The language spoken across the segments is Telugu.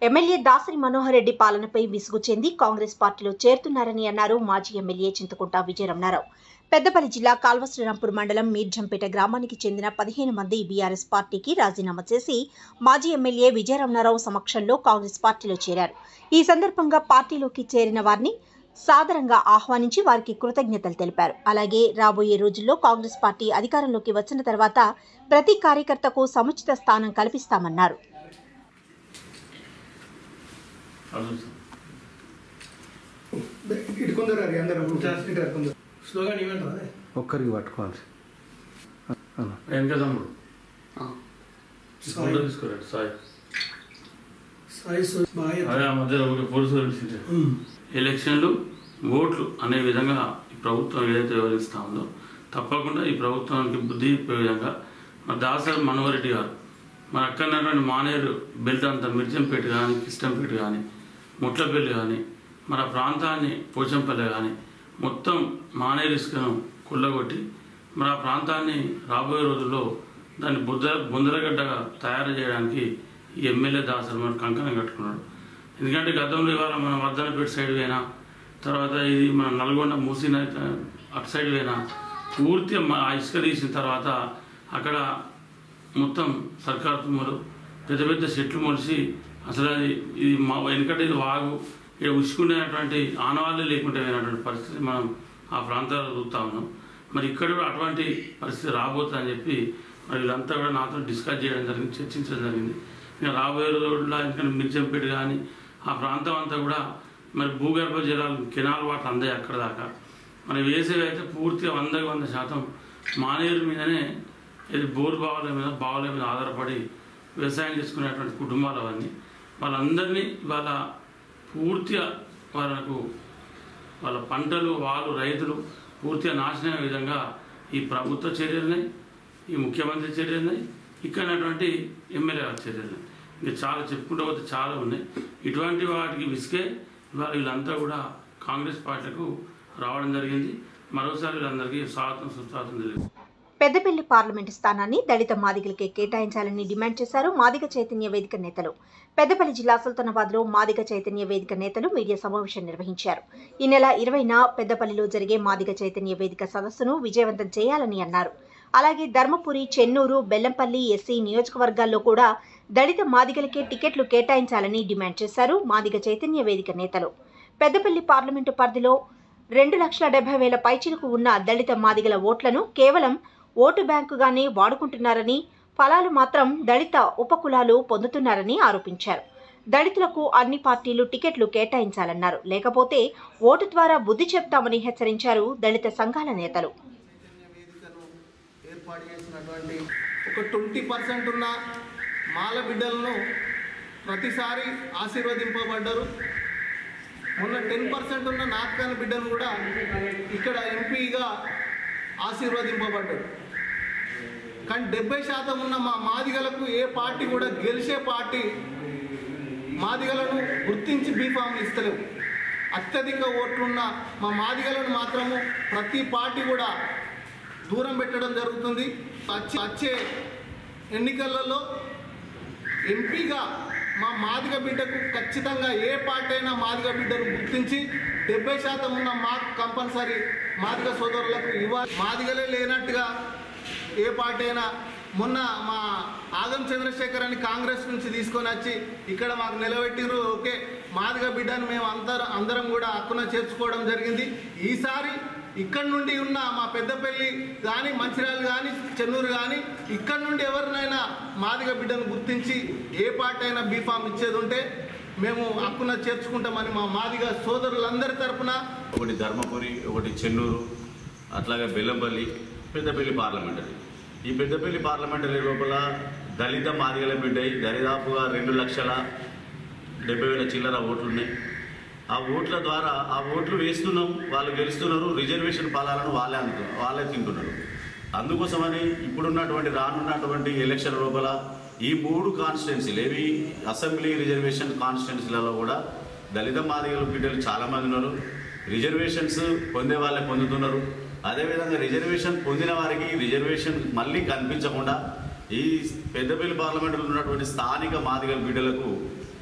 ఎమ్మెల్యే దాసరి మనోహర్ రెడ్డి పాలనపై విసుగు చెంది కాంగ్రెస్ పార్టీలో చేరుతున్నారని అన్నారు మాజీ ఎమ్మెల్యే చింతకుంట విజయరమణారావు పెద్దపల్లి జిల్లా కాల్వశ్రీరాంపూర్ మండలం మీర్జంపేట గ్రామానికి చెందిన పదిహేను మంది బీఆర్ఎస్ పార్టీకి రాజీనామా చేసి మాజీ ఎమ్మెల్యే విజయరమణారావు సమక్షంలో కాంగ్రెస్ పార్టీలో చేరారు ఈ సందర్భంగా పార్టీలోకి చేరిన వారిని సాదరంగా ఆహ్వానించి వారికి కృతజ్ఞతలు తెలిపారు అలాగే రాబోయే రోజుల్లో కాంగ్రెస్ పార్టీ అధికారంలోకి వచ్చిన తర్వాత ప్రతి కార్యకర్తకు సముచిత స్థానం కల్పిస్తామన్నారు ఇటు కొందరు అది అందరూ ఇటు కొందరు స్లోగన్ ఏమంటారు అదే ఒక్కరికి పట్టుకోవాలి అన్న. వెనక తమ్ముడు ఫోటో తీసుకోరండి సాయి సాయి సో బాయ్ అదే ఆ మధ్యలో ఒకటి పోలీసు తెలిసిందే ఎలక్షన్లు ఓట్లు అనే విధంగా ఈ ప్రభుత్వం ఏదైతే వివరిస్తూ ఉందో తప్పకుండా ఈ ప్రభుత్వానికి బుద్ధి చెప్పే విధంగా మన దాసరి మనోహరెడ్డి గారు మన అక్కడటువంటి మానేరు బెల్ట్ అంతా మిర్జంపేట కానీ కిష్టంపేట కానీ ముట్లపల్లి కానీ మన ప్రాంతాన్ని పోచంపల్లి కానీ మొత్తం మానేరు ఇసుకను కుళ్ళగొట్టి మన ఆ ప్రాంతాన్ని రాబోయే రోజుల్లో దాన్ని బుద్ధ బుందరగడ్డగా తయారు చేయడానికి ఈ ఎమ్మెల్యే దాసరి మన కంకణం కట్టుకున్నాడు ఎందుకంటే గతంలో ఇవాళ మన వర్ధనపేట సైడ్ పోయినా తర్వాత ఇది మన నల్గొండ మూసిన అటు సైడ్ పోయినా పూర్తిగా మ- ఆ ఇసుక తీసిన తర్వాత అక్కడ మొత్తం సర్కార్ తుమ్మలు పెద్ద పెద్ద చెట్లు మొలిసి అసలు అది ఇది మా వెనకటి ఇది వాగు ఇక్కడ ఉసుకునేటువంటి ఆనవాళ్ళే లేకుండా పోయినటువంటి పరిస్థితి మనం ఆ ప్రాంతాల్లో చూస్తా ఉన్నాం మరి ఇక్కడ కూడా అటువంటి పరిస్థితి రాబోతుందని చెప్పి మరి వీళ్ళంతా కూడా నాతో డిస్కస్ చేయడం జరిగింది చర్చించడం జరిగింది ఇంకా రాబోయే రోజుల్లో ఎందుకంటే మిర్జంపేట కానీ ఆ ప్రాంతం అంతా కూడా మరి భూగర్భ జలాలు కెనాల్ వాటర్ అందాయి అక్కడ దాకా మరి వేసేవి అయితే పూర్తిగా వందకి వంద శాతం మానేరు మీదనే ఇది బోరు బావుల మీద బావుల మీద ఆధారపడి వ్యవసాయం చేసుకునేటువంటి కుటుంబాలు అవన్నీ వాళ్ళందరినీ వాళ్ళ పూర్తిగా వాళ్ళకు వాళ్ళ పంటలు వాళ్ళు రైతులు పూర్తిగా నాశనమయ్యే విధంగా ఈ ప్రభుత్వ చర్యలున్నాయి ఈ ముఖ్యమంత్రి చర్యలున్నాయి ఇక్కడటువంటి ఎమ్మెల్యే గారి చర్యలున్నాయి ఇంకా చాలా చెప్పుకుంటూ పోతే చాలా ఉన్నాయి ఇటువంటి వాటికి విసికే ఇవాళ వీళ్ళంతా కూడా కాంగ్రెస్ పార్టీలకు రావడం జరిగింది మరోసారి వీళ్ళందరికీ స్వాగతం సుస్వాగతం తెలియదు పెద్దపల్లి పార్లమెంటు స్థానాన్ని దళిత మాదిగలకే కేటాయించాలని డిమాండ్ చేశారు మాదిగ చైతన్య వేదిక నేతలు పెద్దపల్లి జిల్లా సుల్తానాబాద్ లో మాదిగ చైతన్య వేదిక నేతలు మీడియా సమావేశం నిర్వహించారు ఈ నెల ఇరవైన పెద్దపల్లిలో జరిగే మాదిగ చైతన్య వేదిక సదస్సును విజయవంతం చేయాలని అన్నారు అలాగే ధర్మపురి చెన్నూరు బెల్లంపల్లి ఎస్సీ నియోజకవర్గాల్లో కూడా దళిత మాదిగలకే టికెట్లు కేటాయించాలని డిమాండ్ చేశారు మాదిగ చైతన్య వేదిక నేతలు పెద్దపల్లి పార్లమెంటు పరిధిలో రెండు లక్షల డెబ్బై వేల పైచిలకు ఉన్న దళిత మాదిగల ఓట్లను కేవలం ఓటు బ్యాంకుగానే వాడుకుంటున్నారని ఫలాలు మాత్రం దళిత ఉపకులాలు పొందుతున్నారని ఆరోపించారు దళితులకు అన్ని పార్టీలు టికెట్లు కేటాయించాలన్నారు లేకపోతే ఓటు ద్వారా బుద్ధి చెప్తామని హెచ్చరించారు దళిత సంఘాల నేతలు చైతన్య వేదికను ఏర్పాటు చేసినటువంటి ఒక ట్వంటీ పర్సెంట్ ఉన్న మాల బిడ్డలను ప్రతిసారి ఆశీర్వదింపబడ్డారు మొన్న టెన్ పర్సెంట్ ఉన్న నాటకాల బిడ్డను కూడా ఇక్కడ ఎంపీగా ఆశీర్వదింపబడ్డారు కానీ డెబ్బై శాతం ఉన్న మా మాదిగలకు ఏ పార్టీ కూడా గెలిచే పార్టీ మాదిగలను గుర్తించి బీఫామ్లు ఇస్తలేవు అత్యధిక ఓట్లున్న మా మాదిగలను మాత్రము ప్రతి పార్టీ కూడా దూరం పెట్టడం జరుగుతుంది వచ్చే వచ్చే ఎన్నికలలో ఎంపీగా మా మాదిగ బిడ్డకు ఖచ్చితంగా ఏ పార్టీ అయినా మాదిగ బిడ్డను గుర్తించి డెబ్బై శాతం ఉన్న మా కంపల్సరీ మాదిగ సోదరులకు ఇవ్వాలి మాదిగలే లేనట్టుగా ఏ పార్టీ అయినా మొన్న మా ఆగం చంద్రశేఖర్ అని కాంగ్రెస్ నుంచి తీసుకొని వచ్చి ఇక్కడ మాకు నిలబెట్టిరు ఓకే మాదిగ బిడ్డను మేము అందరం అందరం కూడా హక్కున చేర్చుకోవడం జరిగింది ఈసారి ఇక్కడ నుండి ఉన్న మా పెద్దపల్లి కానీ మంచిర్యాల కానీ చెన్నూరు కానీ ఇక్కడ నుండి ఎవరినైనా మాదిగ బిడ్డను గుర్తించి ఏ పార్టీ అయినా బీఫామ్ ఇచ్చేది ఉంటే మేము హక్కున చేర్చుకుంటామని మా మాదిగ సోదరులందరి తరపున ఒకటి ధర్మపురి ఒకటి చెన్నూరు అట్లాగే బెల్లంపల్లి పెద్దపల్లి పార్లమెంటరీ ఈ పెద్దపల్లి పార్లమెంటరీ లోపల దళిత మాదిగల బిడ్డయి దరిదాపుగా రెండు లక్షల డెబ్బై వేల చిల్లర ఓట్లు ఉన్నాయి ఆ ఓట్ల ద్వారా ఆ ఓట్లు వేస్తున్నాం వాళ్ళు గెలుస్తున్నారు రిజర్వేషన్ ఫలాలను వాళ్ళే అందుకు వాళ్ళే తింటున్నారు అందుకోసమని ఇప్పుడున్నటువంటి రానున్నటువంటి ఎలక్షన్ లోపల ఈ మూడు కాన్స్టిట్యున్సీలు ఏవి అసెంబ్లీ రిజర్వేషన్ కాన్స్టిట్యున్సీలలో కూడా దళిత మాదిగల బిడ్డలు చాలామంది ఉన్నారు రిజర్వేషన్స్ పొందే వాళ్ళే పొందుతున్నారు అదేవిధంగా రిజర్వేషన్ పొందిన వారికి రిజర్వేషన్ మళ్ళీ కనిపించకుండా ఈ పెద్దపల్లి పార్లమెంటులో ఉన్నటువంటి స్థానిక మాదిగల బిడ్డలకు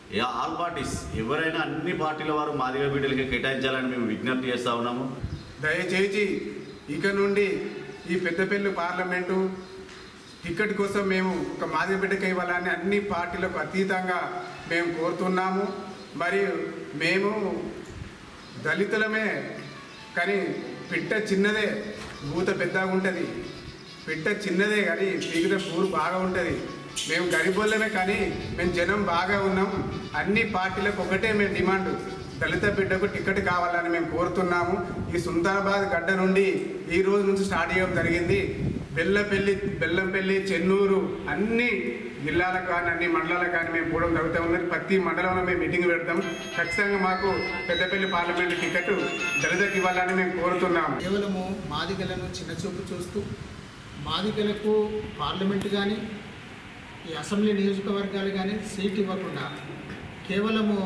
ఏ ఆల్ పార్టీస్ ఎవరైనా అన్ని పార్టీల వారు మాదిగ బిడ్డలకి కేటాయించాలని మేము విజ్ఞప్తి చేస్తా ఉన్నాము దయచేసి ఇక నుండి ఈ పెద్దపల్లి పార్లమెంటు టికెట్ కోసం మేము ఒక మాదిగ బిడ్డకి ఇవ్వాలని అన్ని పార్టీలకు అతీతంగా మేము కోరుతున్నాము మరియు మేము దళితులమే కానీ పిట్ట చిన్నదే భూత పెద్దగా ఉంటుంది పిట్ట చిన్నదే కానీ పీకితే పూరు బాగా ఉంటుంది మేము గరిబోళ్ళమే కానీ మేము జనం బాగా ఉన్నాం అన్ని పార్టీలకు ఒకటే మేము డిమాండ్ దళిత బిడ్డకు టికెట్ కావాలని మేము కోరుతున్నాము ఈ సుల్తానాబాద్ గడ్డ నుండి ఈ రోజు నుంచి స్టార్ట్ చేయడం జరిగింది బెల్లపల్లి బెల్లంపల్లి చెన్నూరు అన్ని జిల్లాలకు కానీ అన్ని మండలాలకు కానీ మేము పోవడం జరుగుతూ ఉన్నది ప్రతి మండలంలో మేము మీటింగ్ పెడతాం ఖచ్చితంగా మాకు పెద్దపల్లి పార్లమెంట్ టికెట్ దళితకి ఇవ్వాలని మేము కోరుతున్నాము కేవలము మాదిగలను చిన్నచూపు చూస్తూ మాదిగలకు పార్లమెంటు కానీ ఈ అసెంబ్లీ నియోజకవర్గాలు కానీ సీట్ ఇవ్వకుండా కేవలము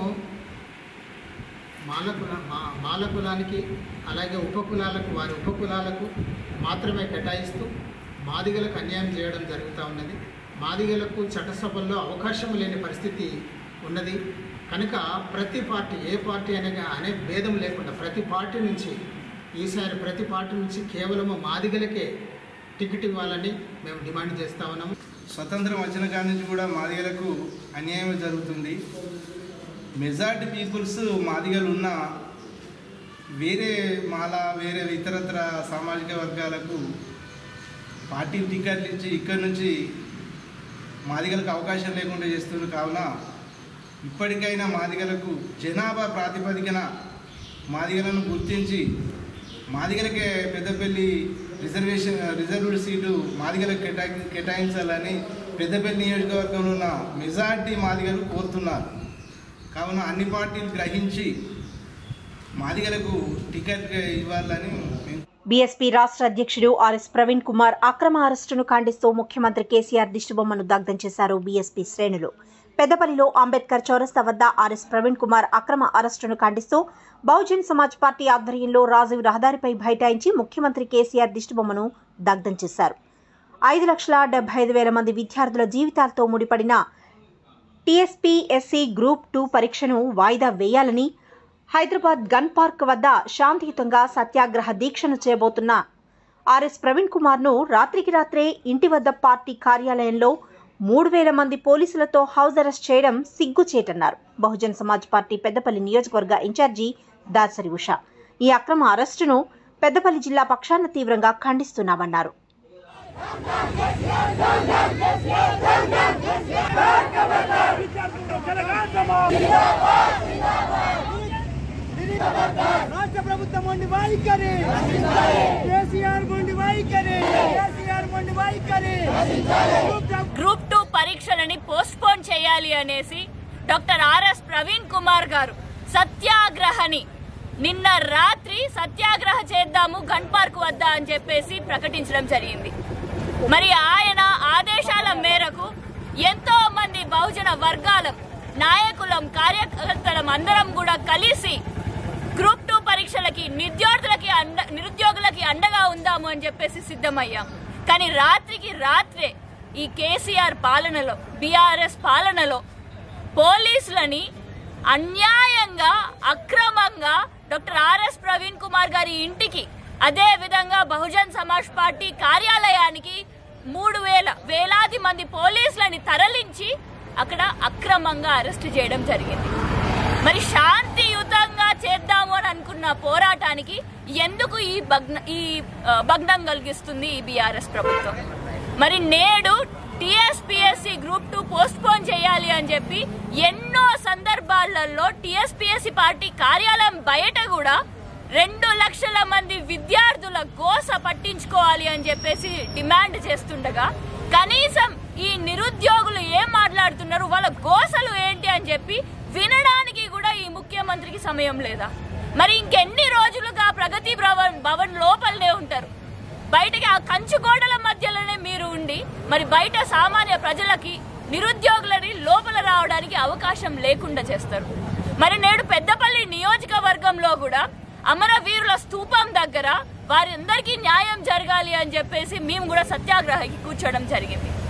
మాలకుల మా మాలకులానికి అలాగే ఉపకులాలకు వారి ఉపకులాలకు మాత్రమే కేటాయిస్తూ మాదిగలకు అన్యాయం చేయడం జరుగుతూ ఉన్నది మాదిగలకు చట్టసభల్లో అవకాశం లేని పరిస్థితి ఉన్నది కనుక ప్రతి పార్టీ ఏ పార్టీ అనగా అనే భేదం లేకుండా ప్రతి పార్టీ నుంచి ఈసారి ప్రతి పార్టీ నుంచి కేవలము మాదిగలకే టికెట్ ఇవ్వాలని మేము డిమాండ్ చేస్తా ఉన్నాము స్వతంత్రం వచ్చిన కాడి నుంచి కూడా మాదిగలకు అన్యాయం జరుగుతుంది మెజార్టీ పీపుల్స్ మాదిగలు ఉన్న వేరే మాల వేరే ఇతరత్ర సామాజిక వర్గాలకు పార్టీ టికెట్లు ఇచ్చి ఇక్కడి నుంచి మాదిగలకు అవకాశం లేకుండా చేస్తున్నారు కావున ఇప్పటికైనా మాదిగలకు జనాభా ప్రాతిపదికన మాదిగలను గుర్తించి మాదిగలకే పెద్దపల్లి రిజర్వేషన్ రిజర్వ్డ్ సీటు మాదిగలకు కేటా కేటాయించాలని పెద్దపల్లి నియోజకవర్గంలో ఉన్న మెజార్టీ మాదిగలు కోరుతున్నారు కావున అన్ని పార్టీలు గ్రహించి మాదిగలకు టికెట్ ఇవ్వాలని మేము బీఎస్పీ రాష్ట్ర అధ్యక్షుడు ఆర్ఎస్ ప్రవీణ్ కుమార్ అక్రమ అరెస్టును ఖండిస్తూ ముఖ్యమంత్రి కేసీఆర్ దిష్టిబొమ్మను దగ్ధం చేశారు బీఎస్పీ శ్రేణులు పెద్దపల్లిలో అంబేద్కర్ చౌరస్తా వద్ద ఆర్ఎస్ ప్రవీణ్ కుమార్ అక్రమ అరెస్టును ఖండిస్తూ బహుజన్ సమాజ్ పార్టీ ఆధ్వర్యంలో రాజీవ్ రహదారిపై బైఠాయించి ముఖ్యమంత్రి కేసీఆర్ దిష్టిబొమ్మను దగ్ధం చేశారు ఐదు లక్షల డెబ్బై ఐదు వేల మంది విద్యార్థుల జీవితాలతో ముడిపడిన టీఎస్పీఎస్సీ గ్రూప్ టూ పరీక్షను వాయిదా వేయాలని హైదరాబాద్ గన్ పార్క్ వద్ద శాంతియుతంగా సత్యాగ్రహ దీక్షను చేయబోతున్న ఆర్ఎస్ ప్రవీణ్ కుమార్ను రాత్రికి రాత్రే ఇంటి వద్ద పార్టీ కార్యాలయంలో మూడు వేల మంది పోలీసులతో హౌస్ అరెస్ట్ చేయడం సిగ్గుచేటన్నారు బహుజన్ సమాజ్ పార్టీ పెద్దపల్లి నియోజకవర్గ ఇన్ఛార్జి దాసరి ఉష ఈ అక్రమ అరెస్టును పెద్దపల్లి జిల్లా పక్షాన తీవ్రంగా ఖండిస్తున్నామన్నారు రాష్ట్ర ప్రభుత్వం మొండి వైఖరి కేసీఆర్ మొండి వైఖరి కేసీఆర్ మొండి వైఖరి గ్రూప్ టూ పరీక్షలని పోస్ట్పోన్ చేయాలి అనేసి డాక్టర్ ఆర్ఎస్ ప్రవీణ్ కుమార్ గారు సత్యాగ్రహని నిన్న రాత్రి సత్యాగ్రహ చేద్దాము గన్ పార్క్ వద్ద అని చెప్పేసి ప్రకటించడం జరిగింది మరి ఆయన ఆదేశాల మేరకు ఎంతో మంది బహుజన వర్గాలం నాయకులం కార్యకర్తలం అందరం కూడా కలిసి గ్రూప్ టూ పరీక్షలకి నిరుద్యోగులకి అండ నిరుద్యోగులకి అండగా ఉందాము అని చెప్పేసి సిద్ధమయ్యాం కానీ రాత్రికి రాత్రే ఈ కేసీఆర్ పాలనలో బీఆర్ఎస్ పాలనలో పోలీసులని అన్యాయంగా అక్రమంగా డాక్టర్ ఆర్ఎస్ ప్రవీణ్ కుమార్ గారి ఇంటికి అదే విధంగా బహుజన్ సమాజ్ పార్టీ కార్యాలయానికి మూడు వేల వేలాది మంది పోలీసులని తరలించి అక్కడ అక్రమంగా అరెస్ట్ చేయడం జరిగింది మరి శాంతియుతంగా చేద్దాము అని అనుకున్న పోరాటానికి ఎందుకు ఈ భగ్న ఈ ఆ, భగ్నం కలిగిస్తుంది ఈ బీఆర్ఎస్ ప్రభుత్వం మరి నేడు TSPSC group two postpone చేయాలి అని చెప్పి ఎన్నో సందర్భాలలో టిఎస్పిఎస్సి పార్టీ కార్యాలయం బయట కూడా రెండు లక్షల మంది విద్యార్థుల గోస పట్టించుకోవాలి అని చెప్పేసి డిమాండ్ చేస్తుండగా కనీసం ఈ నిరుద్యోగులు ఏం మాట్లాడుతున్నారు వాళ్ళ గోసలు ఏంటి అని చెప్పి వినడానికి కూడా ఈ ముఖ్యమంత్రికి సమయం లేదా మరి ఇంకెన్ని రోజులుగా ప్రగతి భవన్ భవన్ లోపలనే ఉంటారు బయటకి ఆ కంచు గోడల మధ్యలోనే మీరు ఉండి మరి బయట సామాన్య ప్రజలకి నిరుద్యోగులని లోపల రావడానికి అవకాశం లేకుండా చేస్తారు మరి నేడు పెద్దపల్లి నియోజకవర్గంలో కూడా అమరవీరుల స్తూపం దగ్గర వారందరికీ న్యాయం జరగాలి అని చెప్పేసి మేము కూడా సత్యాగ్రహకి కూర్చోవడం జరిగింది